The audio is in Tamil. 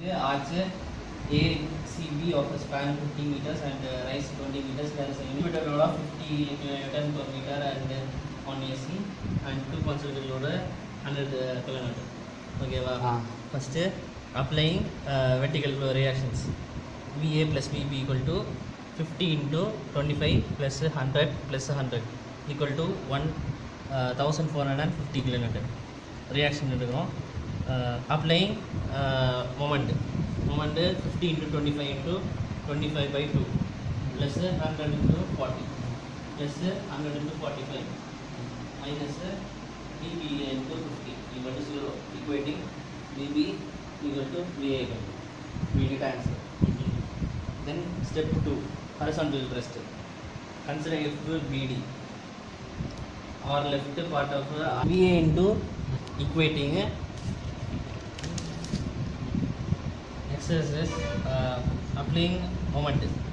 arch ACB of a span 50 meters and uh, rise 20 meters. There is a unit load of 50 kilonewton per meter and uh, on AC and two concentrated load 100 kilonewton. ஓகேவா ஆ. First applying vertical flow reactions VA plus VB equal to fifty into twenty five plus hundred plus hundred equal to one thousand four hundred and fifty kilometre reaction எடுக்கிறோம் applying moment moment fifty into twenty five into twenty five by two plus hundred into forty plus hundred into forty five minus uh, dB into 50 equal to 0 equating dB equal to VA equal to we get answer then step 2 horizontal rest consider F BD or left part of uh, VA into equating uh, exercise uh, applying moment